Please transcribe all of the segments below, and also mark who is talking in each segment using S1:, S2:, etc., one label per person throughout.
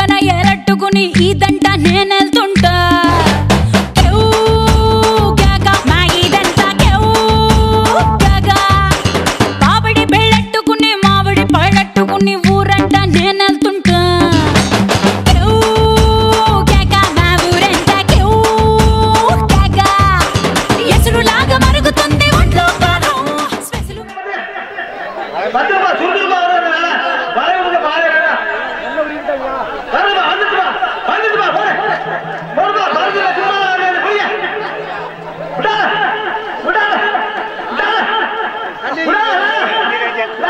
S1: పక్కన ఎరట్టుకుని ఇదంట నేనెళ్తుంటా కేవ్ కేక, మా ఇదంతా కేవ్ కేక. మామిడి పెళ్ళట్టుకుని మామిడి పళ్ళట్టుకుని ఊరంట నేనెళ్తుంటా కేవ్ కేక, మా ఊరంతా కేవ్ కేక. ఎసురులాగా మరుగుతుంది ఒంట్లో కారం స్పెషల్
S2: பத்திரமா சுருட்டுமா வரைய முடிஞ்ச பாரு வரமா வந்துட்டுமா வந்துட்டுமா போடு போடுமா மருந்து சும்மா புரிய விடாத விடாத விடாத விடாத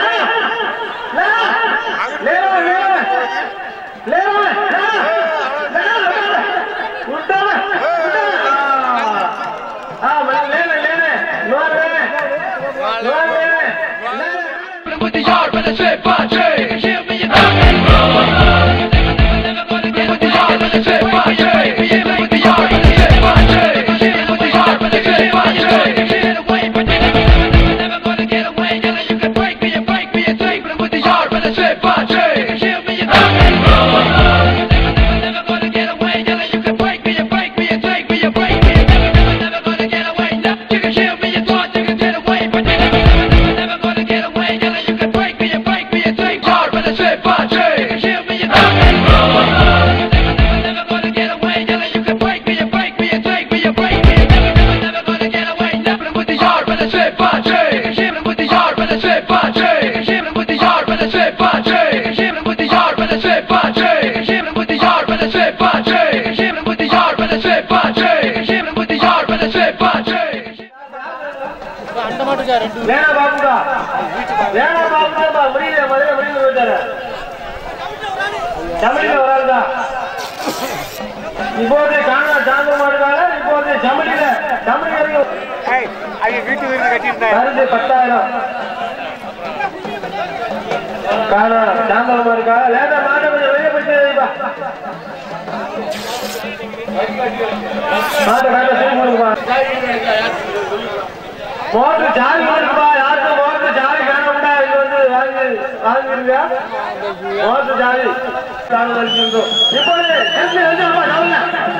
S3: with the yard when I say bye, Jay. Hear me, you know. Never gonna get with the yard when I say bye, Jay. Hear me with the yard when I say bye, Jay. Hear me with the yard when I say bye, Jay. Get away, but never gonna get away. Yella, you can break me and break me and take me with the yard when I say bye, Jay. Hear me, you know. Never gonna get away. Yella, you can break me and break me and take me and break me. Never, never, never gonna get away. Now you can hear me and talk, you can get away, but never, never gonna get away. Yella, you can break me and break me and take yard when I say bye, Jay. Hear me and Never gonna get away. Yella, you can break me and break me and take me and break me. Never, never, never gonna get away. Never with the yard when I say bye, Jay. Hear me with the yard when I say bye, Jay. Hear me with the yard when I say bye, Jay. Hear me with the yard when I say bye, Jay. Hear me with the yard when I say bye, Jay. Hear me with the yard when I say bye, Jay. Hear me with the yard when I say bye, Jay.
S2: வேணா பாப்புடா வேணா பாப்புடா முடியல முதல்ல முடிவு போயிட்டாரு தமிழில் ஒரு ஆள் தான் இப்போது காணா சாந்த மாடுகால இப்போது தமிழில தமிழ்
S4: வீட்டு வீடு கட்டியிருந்தேன்
S2: மருந்து பத்தாயிரம் காணா சாந்தமா இருக்கா லேட்டா மாட்ட கொஞ்சம் வெளியே போயிட்டு வைப்பா. மாட்ட காட்ட சீன் கொடுப்பா மோட்டர் சாவி இருக்குப்பா யாருக்கும் மோட்டர் சாவி வேணும்டா இது வந்து வாங்கி வாங்கிருங்க மோட்டர் சாவி சாவி வச்சிருந்தோம் இப்போது திருப்பி வந்துருப்பா சாவிங்க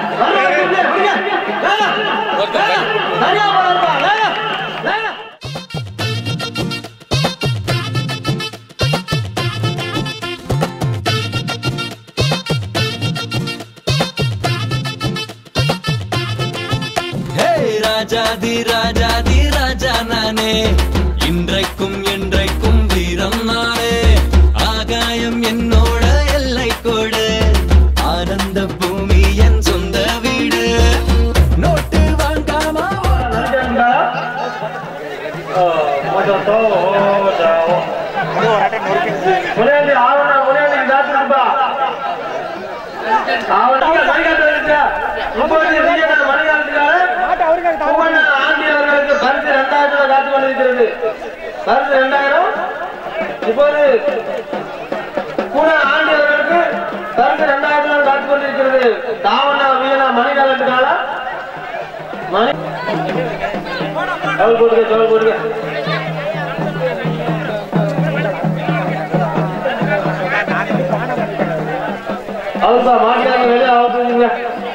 S2: சரியா போறப்பா வேணும் வேணும்
S5: ஹே ராஜாதி ராஜாதி ராஜா நானே இன்றைக்கும் என்றைக்கும் வீரம் நானே ஆகாயம் என்னோட எல்லை கோடு ஆனந்த பூமி என் சொந்த வீடு நோட்டு வாங்காம
S2: அர்ஜென்டா மொதோ முனையாண்டி ஆவணா முனையாண்டி காத்துருப்பா ஆவணா மணிகாட்டு இருக்கா முப்பது விஜயகாந்த் மணிகாந்துக்காக பூவண்ண ஆண்டி அவர்களுக்கு பரிசு ரெண்டாயிரம் ரூபாய் காத்து கொண்டிருக்கிறது பரிசு ரெண்டாயிரம் இப்போது கூட ஆண்டி அவர்களுக்கு பரிசு ரெண்டாயிரம் ரூபாய் காத்து கொண்டிருக்கிறது தாவண்ணா வீணா மணிகாலத்துக்கால மணி தவள் போடுங்க தவள் போடுங்க அவர்ப்பா மாட்டியாங்க வெளியே அவர்த்துங்க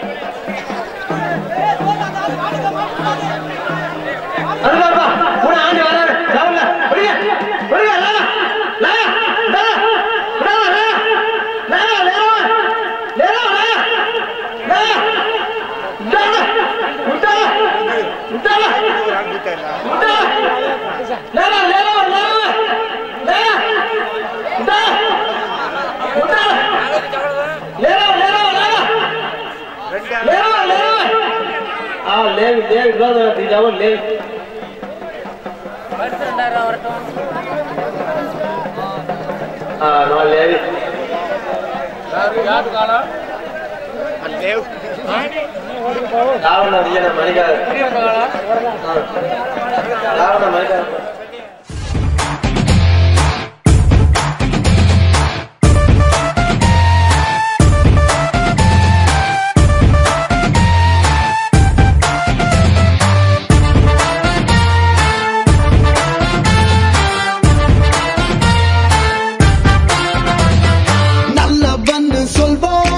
S2: அதுதான்ப்பா கூட ஆண்டி வராரு தவங்க விடுங்க விடுங்க லேவா லேவா லேவா லேவா லேவா லேவா லேவா லேவா லேவா விட்டாவா விட்டாவா விட்டாவா லேவா லேவா லேவா லேவா விட்டாவா விட்டாவா லேவா லேவா லேவா லேவா லேவா ஆ லேவி லேவி இவ்வளோ தீஜாவோ லேவி ஆ நோ லேவி ராவண விஜயன மணிகார் ராவண மணிகார்
S6: நல்லவன்னு சொல்வோம்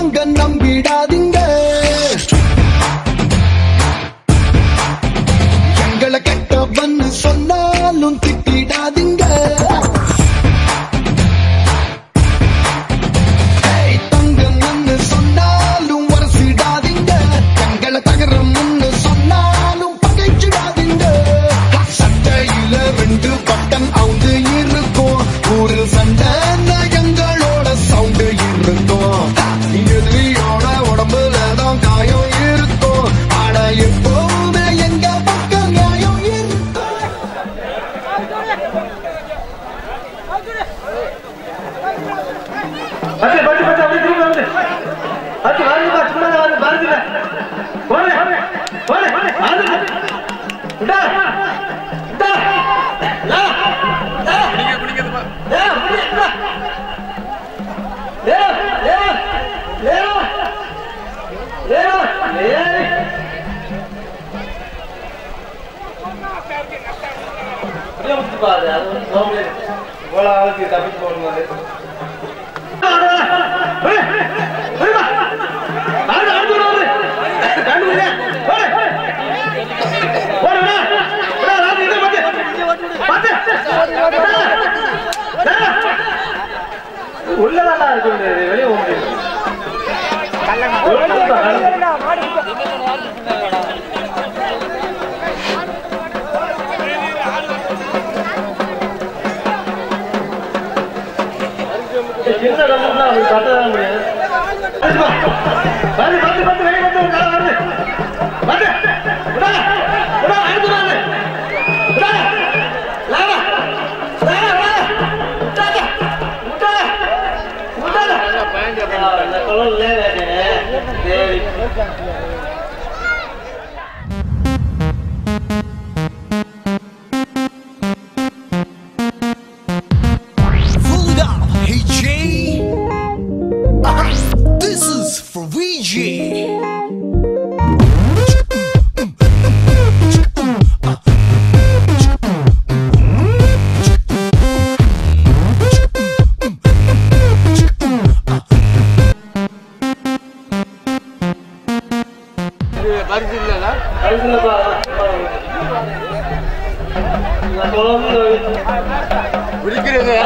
S2: அது வருதுப்பா சும்மா தான் வருது வருதுல போடு போடு வருது விட்டா விட்டா லா லா லா விட்டா லே லே லே லே லே அப்படியே விட்டுப்பா அது அது வந்து சோம்பேறி. இவ்வளவு ஆளுக்கு தப்பிச்சு போகணும் அது. ஏய், ஏய்ப்பா. ஆடு, ஆடு, ஆடு. கண்டு விடு. போடு. போடு, விடு. விடு, ராஜு, இதை பாத்து. பாத்து. டேய். உள்ளதாடா இருக்கு இது, வெளியே போக முடியாது. சின்ன கம்பெனில அப்படி கட்டதான் முடியாது வந்து வந்து வந்து வெளியே வந்து ஒரு நாள் வருது வந்து விடா விடா அடுத்து வந்து விடா லாவா லாவா லாவா விட்டாத விட்டாத விட்டாத இந்த குளம் லேவே தேவி
S6: Pull it up, hey Jay. Uh-huh. This is for VJ.
S2: அதுக்குள்ளப்பா இந்த குளம்
S4: விழிக்கிறது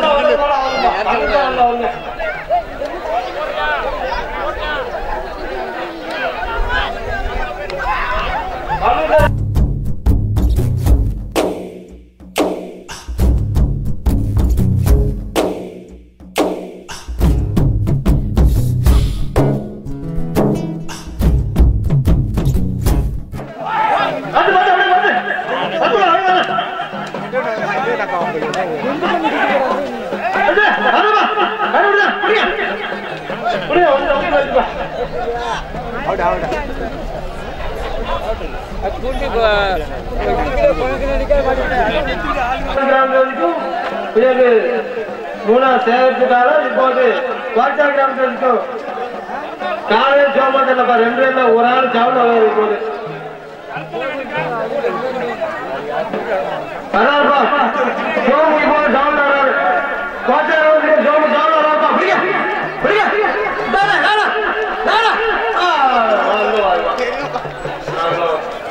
S2: கிராமத்திற்கும் பிறகு மூணாவது சேகரத்துக்காக இப்போது வாட்சா கிராமத்திற்கும் காலையில் சோமத்தில் ரெண்டு பேர்ல ஒரு ஆள் சவுண்ட் வராது இப்போது வராதுப்பா சோமு இப்போ சவுண்ட் வராது வாட்சா கிராமத்துக்கு சோமு சவுண்ட் வராதுப்பா பிடிக்க பிடிக்க தானே தானே தானே ஆ வாங்க வாங்க வாங்க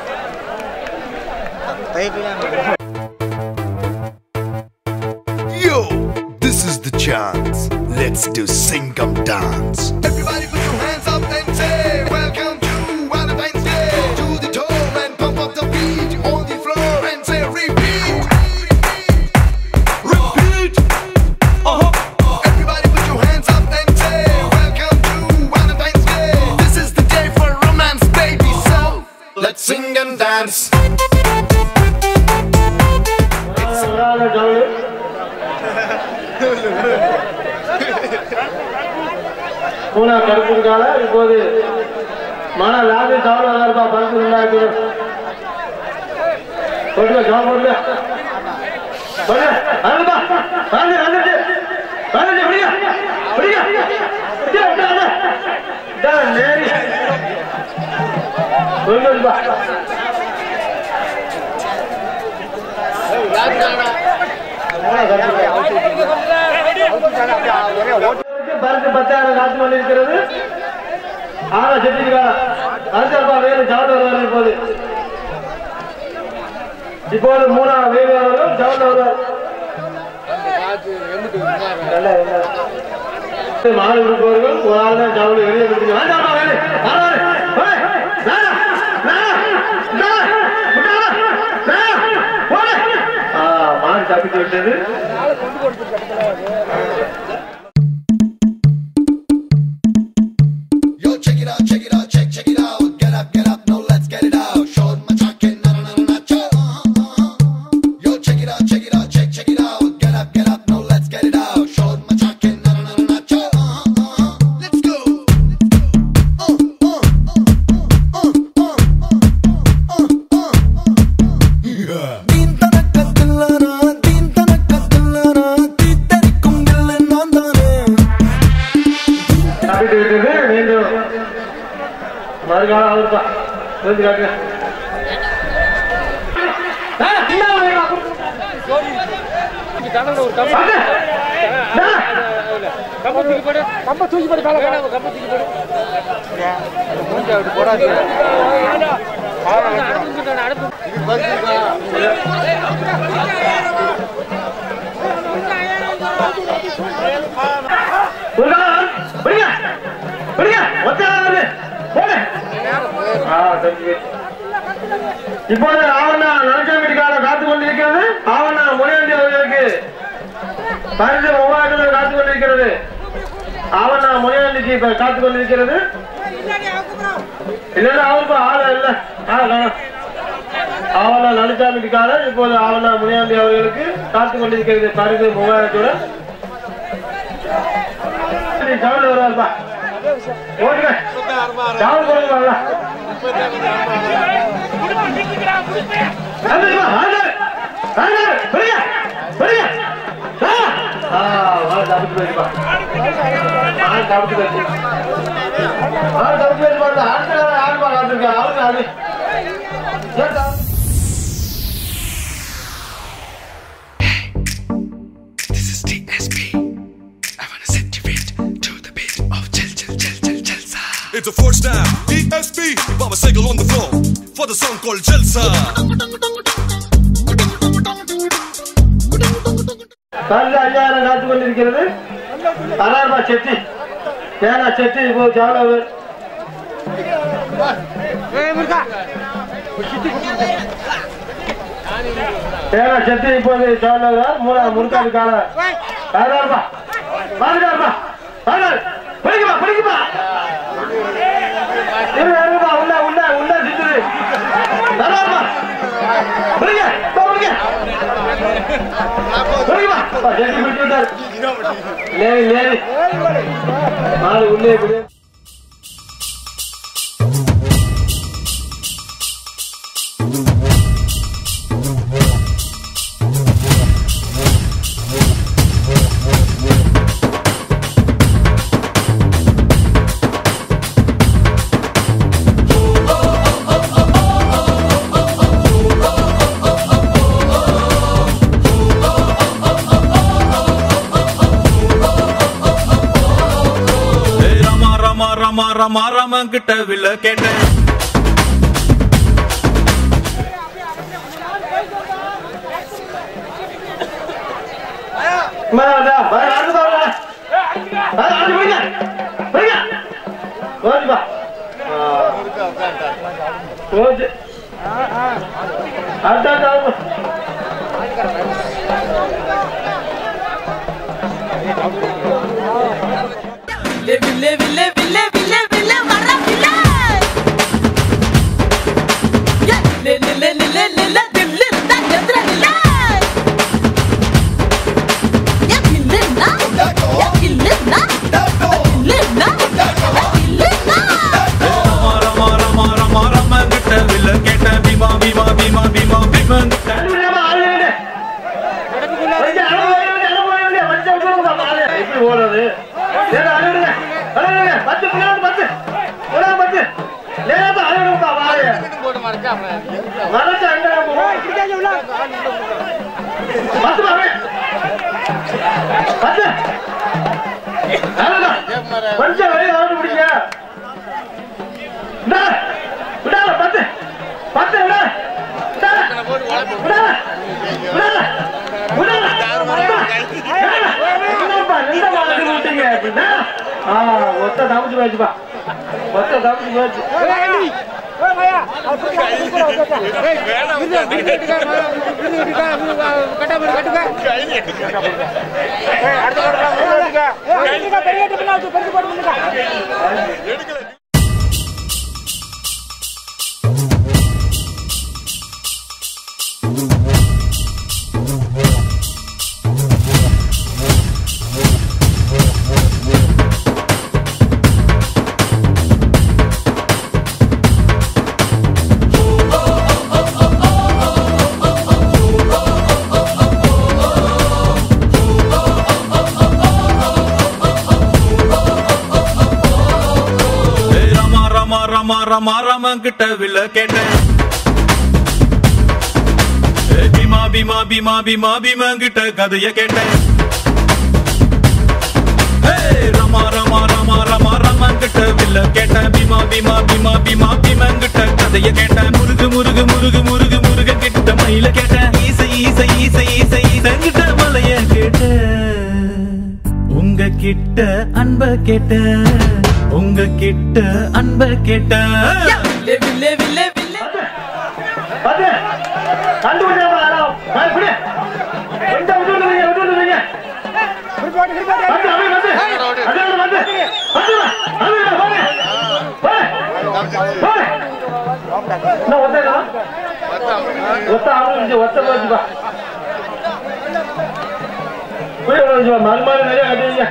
S6: Yo, this is the chance. Let's do singam dance. Everybody put your hands up and say, Welcome to Valentine's Day. To the toe and pump up the beat on the floor and say, Repeat. Repeat. Uh-huh. Everybody put your hands up and say, Welcome to Valentine's Day. This is the day for romance, baby. So let's sing and dance.
S2: வராத sound மூணா கருப்புக்கால இப்போது மன lobby sound வராதுப்பா பரிசு ரெண்டாயிரத்தி போட்டுக்க sound போட்டுக்க போடு அதுப்பா வந்து வந்துச்சு வந்துச்சு பிடிக்க பிடிக்க பிடிக்க விட்டாத இதான் நேரி சொல்லுப்பா பரிசு பத்தாயிரம் காசு பண்ணிருக்கிறது ஆனா செட்டிருக்காங்க அதுக்கப்புறம் வேறு சவுண்ட் வருவார் இப்போது இப்போது மூணாவது வேறு அவர்களும் சவுண்ட் வருவார் நல்ல, நல்ல. மாடு கொடுப்பவர்கள் ஒரு ஆள் தான் சவுண்ட் வெளியே கொடுத்துருங்க வேண்டாம்ப்பா, வேலை. வராது. போய். நானா, நானா, நானா, விட்டாரா, நானா, போடு. ஆ, மாடு தப்பித்து விட்டது
S6: Yo, check it out, check it out, check, check it out. Get up, get up, now let's get it out. Show my jacket, na na na na na. Yo, check it out, check it out, check, check it out. Get up, get up, now let's get it out. Show my jacket, na na na na na. Let's go.
S2: தப்பிட்டு விட்டது மீண்டும் மறுகாலம் அவருப்பா வந்து காட்டுங்க ஆ, என்ன வேணும்? வாங்க. டா.
S4: கம்ப தூக்கி போடு கால கம்ப தூக்கி போடு மூஞ்ச அப்படி போடாது
S2: முருகன், விடுங்க. விடுங்க. ஒத்த ஆள் வருது. போடு. ஆ, thank you. இப்போது ஆவணா நலச்சாமிக்காக காத்து கொண்டிருக்கிறது ஆவணா முனையந்தி அவர்களுக்கு பரிசு மூவாயிரத்தில் காத்து கொண்டிருக்கிறது ஆவணா முனையந்திக்கு இப்ப காத்து கொண்டிருக்கிறது இல்ல இல்ல அவருக்கு ஆள இல்ல ஆள காணோம். ஆவணா நலுச்சாமிக்காக இப்போது ஆவணா முனையாண்டி அவர்களுக்கு காத்து கொண்டிருக்கிறது பரிசு மூவாயிரத்துடன் சவுண்ட் வருவாருப்பா ஓடுங்க சவுண்ட் போடுங்க வந்துருப்பா வாங்க வாங்க பெரிய பெரிய ஆ வா தப்பிச்சு போயிருப்பா ஆ தப்பிச்சு போயிடுச்சு ஆ தப்பிச்சு போயிருப்பா அடுத்த காலம் ஆடுப்பா காத்திருக்கா அவருக்கு அது ஏன்டா
S6: This is TSP. I wanna set you it to the beat of Chil Chil Chil Chil Chelsa.
S7: It's a first time. ESP. Baba Segal on the floor for the song called Jalsa.
S2: பரிசு ஐயாயிரம் காத்து கொண்டிருக்கிறது அதார்பா செட்டி ஏனா செட்டி இப்போ சாவல ஏனா செட்டி இப்போது சாவல மூணா முருக்காது கால அதார்பா பாருங்கப்பா பாருங்க பிடிக்குமா பிடிக்குமா இருங்க இருங்கப்பா உள்ள உள்ள உள்ள சித்துது அதார்பா பிடிங்க பிடிங்க பிடிக்குமா செட்டி பிடிச்சு விட்டாரு லேவி லேவி மாடு உள்ளே குடு
S8: ஏய் ராமா ராமா ராமா ராமா ராமா கிட்ட வில்ல கேட்டேன்
S2: மாடா வா அடுத்து பாருங்க வா அடுத்து பிடிங்க பிடிங்க ஓடி பா ஓடி அடுத்த அடுத்த
S1: வில்லே வில்லே வில்லே வில்லே வில்லே வில்லே வர வில்லே யே லே லே லே லே லே லே லே தில்லு தா எந்திர வில்லே யே கில்லுனா யே கில்லுனா கில்லுனா கில்லுனா
S8: ராமா ராமா ராமா ராமா ராமா கிட்ட வில்ல கேட்டேன் பீமா பீமா பீமா பீமா பீமா கிட்ட
S2: கண்டுபிடிக்காம ஆளு வேணு கொஞ்சம் அளவு வேணும் அளவு வேணும் கொஞ்சம் விடுங்க மாடு எப்படி ஓடுறது சரி அழுடுங்க அழுடுங்க பத்து முன்னாடி பத்து முன்னாடி பத்து லேசா அழுடுங்கப்பா மாடு
S4: போட்டு மறைச்சா
S2: மறைச்சு அங்க பத்து பாரு பத்து அவ்வளவுதான். கொஞ்சம் வெளியே வந்து பிடிங்க இந்தா, விடாத பத்து பத்து விட விடாத விடாத விடாத விடாத என்னப்பா எந்த மாதிரி விட்டீங்க அப்படின்னா ஆ ஒத்த தப்பிச்சு போயிடுச்சுப்பா ஒத்த தப்பிச்சு போயிடுச்சு
S8: ராமா ரமா ரமா ரம கிட்ட வில்ல கேட்டேன் ஏ, பீமா பீமா பீமா பீமா பீமா கிட்ட கதைய கேட்டேன் ஏய், ரமா ரமா ரமா ரமா ரம கிட்ட வில்ல கேட்டேன் பீமா பீமா பீமா பீமா பீமா கிட்ட கதைய கேட்டேன் முருகு முருகு முருகு முருகு முருக கிட்ட மயில கேட்டேன் ஈசை ஈசை ஈசை ஈசை ஈசை கிட்ட மலைய கேட்டேன் உங்க கிட்ட அன்ப கேட்ட உங்க கிட்ட அன்ப கேட்ட
S1: வில்லே வில்லே வில்லே வில்லே
S2: பாத்து கண்டுபிடிச்சா இப்படி கொஞ்சம் விட்டு விடுவீங்க விட்டு விடுவீங்க வந்து அப்படியே வந்து அதே வந்து வந்து வா, அப்படியே போடு. போடு. போடு. என்ன ஒத்தைடா? ஒத்த ஆளு இங்க ஒத்த போச்சுப்பா. போய் உள்ள வச்சுப்பா. மறு மாடு நிறைய கட்டுவீங்க.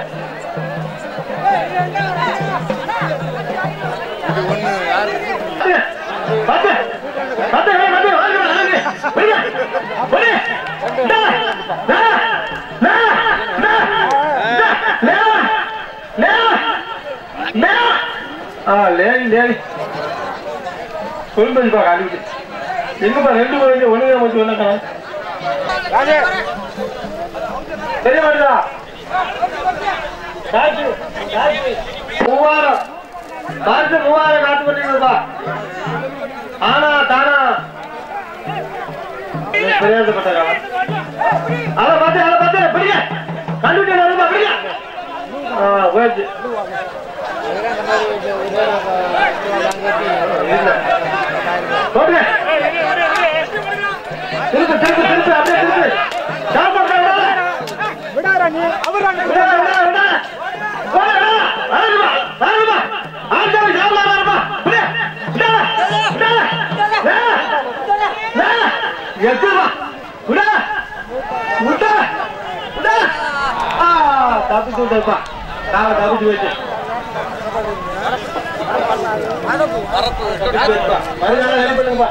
S2: பாத்து. பாத்து. பாத்து, ஏய், பாத்து, வாங்க, வாங்க. போய்ங்க. போடு. இந்தா. நா. நா. நா. நா. நா. நா. ஆ, லேடி, லேடி. சொல்லுப்பா காலிக்கு எங்கப்பா ரெண்டு பேரும் ஒண்ணுங்க மட்டும் என்ன தெரிய மாட்டா காற்று காற்று மூவாயிரம் காற்று மூவாயிரம் காத்து பண்ணிருப்பா ஆனா தானா பிரயோஜனப்பட்ட காலம் அதை பார்த்து அதை பார்த்து பிடிங்க கண்டுபிடிக்க வருமா பிடிங்க ஆ போயிடுச்சு போடுங்க திருப்பு திருப்பு திருப்பு அப்படியே திருப்பு சாப்பாடு விடாத விடாத விடாத போடா, விடாத. வாருமா, வாருமா. ஆண்டவன் சாப்பிடாம இருப்பா. விடு. விடாத, விடாத. விடாத. விடாத. எடுத்துருவா. விடாத. விடாத. விடாத. ஆ, தப்பிச்சு விட்டதுப்பா. நாங்க தப்பிச்சு போயிட்டு. தப்பிச்சு போயிட்டுப்பா. மறுநாள் என்ன பண்ணுங்கப்பா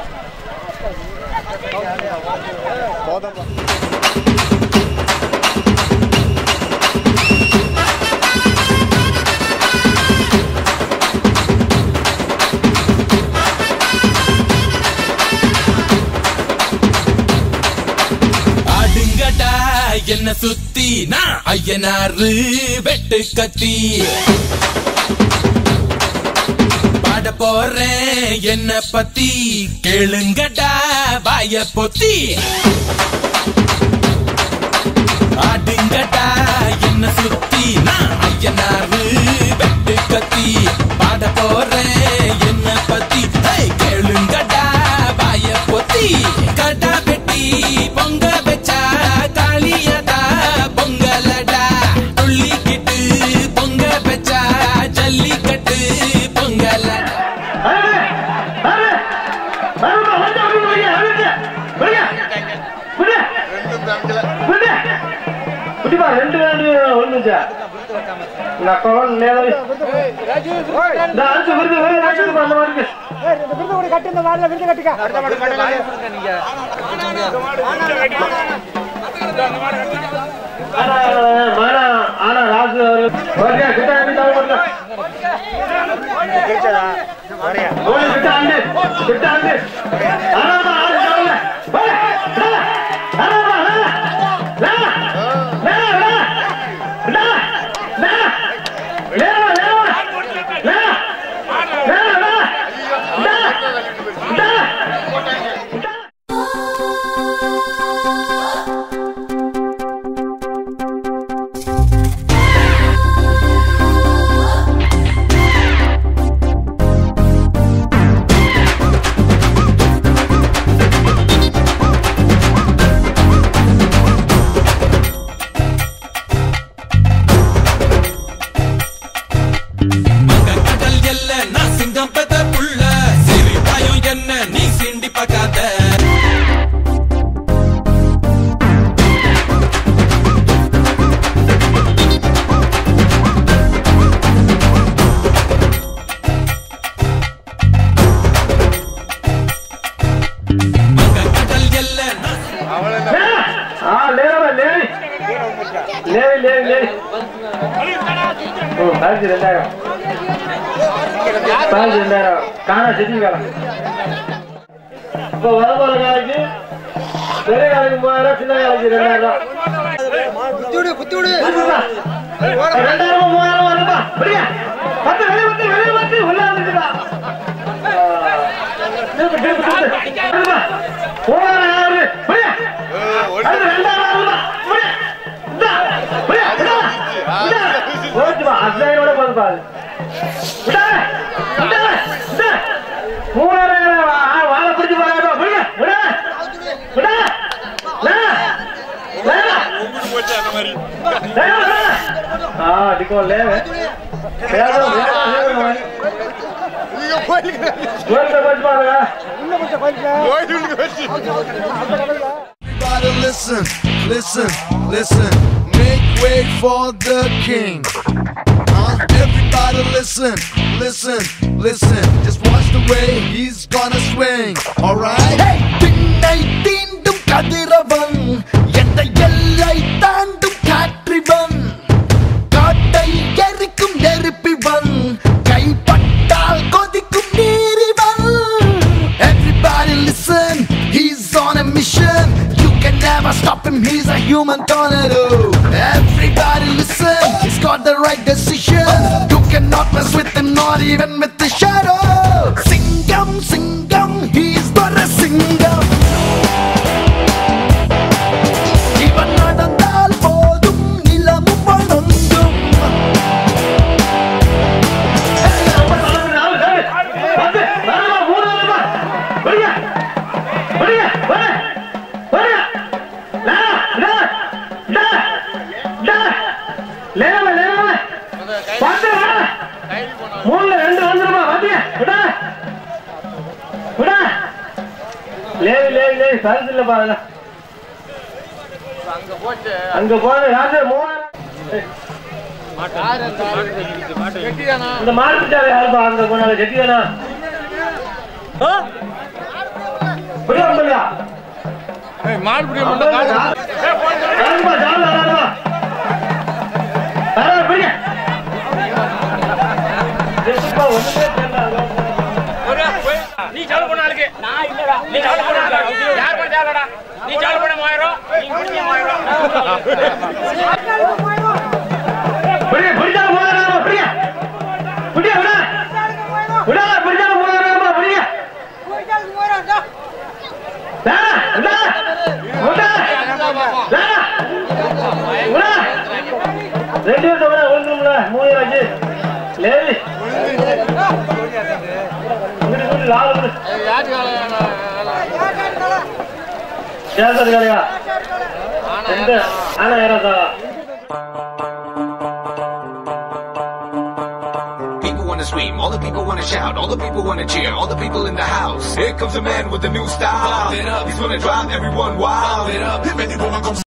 S5: ஆடுங்கடா என்ன சுத்தி நான் ஐயனாரு வெட்டு கத்தி பாட போறேன் என்ன பத்தி கேளுங்கடா வாய பொத்தி ஆடுங்கடா என்ன சுத்தி நான் ஐயனாரு வெட்டு கத்தி பாட போறேன் என்ன பத்தி ஹே, கேளுங்கடா வாய பொத்தி கடா வெட்டி பொங்க வச்சா காளியடா பொங்கலடா துள்ளிக்கிட்டு பொங்க வச்சா ஜல்லிக்கட்டு பொங்கலடா
S2: அரே, அரே, வருமா, வந்து அப்படி விடுங்க, அழுங்க, விடுங்க. விடு. விடு. விடுப்பா, ரெண்டு ரெண்டு ஒண்ணுச்சா நான் குழந்தை நேரம் இந்த அடுத்து விருது விருது அடிச்சுப்பா, அந்த மாதிரி இருக்கு. ஆனா, மானா, ஆனா ராசு அவர்கள் ஓகே, கிட்ட வந்து தவிர போட்டுக்க. ஓடி, கிட்ட வந்து, கிட்ட வந்து. ஆனாமா, ஆளு தவிர. ஓடி, மேல, ஆனாமா, மேல, மேல, மேல, மேல, மேல, மேல, மேல, மேல, மேல, மேல, மேல, மேல, மேல.
S5: மங்க கடல் எல்ல நான் சிங்கம் பெத்த புள்ள சிரி பயம் என்ன நீ சிண்டி பார்க்காத மங்க கடல் எல்ல நான்
S2: ஆ லேவா லேவி லேவி லேவி லேவி ஓ காசு ரெண்டாயிரம் பால் ரெண்டாயிரம் காணா செடி காலம் இப்போ வரப்போற காலைக்கு பெரிய காலைக்கு மூவாயிரம் சின்ன காலைக்கு ரெண்டாயிரம் வந்துப்பா. ரெண்டாயிரம் மூவாயிரம் வருப்பா புரியா பத்து வெளியே பத்து வெளியே பத்து உள்ள வந்துட்டுப்பா திருப்பு திருப்பு திருப்பு வந்துப்பா. மூவாயிரம் ஆகுது புரியா அடுத்து ரெண்டாயிரம் ஆகுதுப்பா புரியா இந்தா புரியா இந்தா இந்தா போச்சுப்பா அசாயினோட போதுப்பா அது விடா விடா விடா மூவாயிரம் வா- வாழை பிடிச்சு போறாங்க விடுங்க விடா விடா லா லா லா லா ஆ டிக்கோ லே வேகம் வேகம் ஜோர்ல போச்சு பாருங்க
S6: Everybody listen, listen, listen. Make way for the king. Huh? Everybody listen, listen, listen. Just watch the way he's gonna swing. Alright?
S9: திண்ணை தீண்டும் கதிரவன் எந்த எல்லை தாண்டும் காற்றிவன் காட்டை எரிக்கும் நெருப்பிவன் கைப்பட்டால் கொதிக்கும் நீரிவன் Everybody listen, he's on a mission You can never stop him, he's a human tornado Everybody listen, he's got the right decision You cannot mess with him, not even with the shadow Singam, singam, he's but a singam இவன் நடந்தால் போதும் நிலமும் வணங்கும்
S2: மூணுல ரெண்டு வந்துருமா வாத்தியா விடா விடா லேவி லேவி லேவி சரத்து இல்ல பாருங்க அங்க போன ராஜா மூவாயிரம் இந்த மாடு பிடிச்சாரு யாருப்பா அங்க போனாரு கெட்டிதானா புரியா புரியா
S4: மாடு பிடிக்க
S2: யாருப்பா ஜாலா யாருப்பா யாரா புரியா எப்பா ஒண்ணுமே தெரியல
S4: நீ சாலு பண்ண ஆளுக்கு நான் இல்லடா நீ சாலு பண்ண ஆளுக்கு யார் பண்ண சாலடா நீ சாலு பண்ண மூவாயிரம் நீ முடிஞ்ச மூவாயிரம்
S2: புரியா புரியா மூவாயிரம் புரியா புரியா விடா விடா புரியா மூவாயிரம் புரியா டா டா விடா டா விடா ரெண்டு பேரும் விடா ஒண்ணும்ல மூவாயிரம் ஆச்சு லேவி இங்கிட்டு இங்கிட்டு லாபம் கொடு. சேசது கடையா ரெண்டு ஆனா ஏறாதா
S10: People wanna scream, all the people wanna shout, all the people wanna cheer, all the people in the house. Here comes a man with a new style. He's gonna drive everyone wild. If anyone comes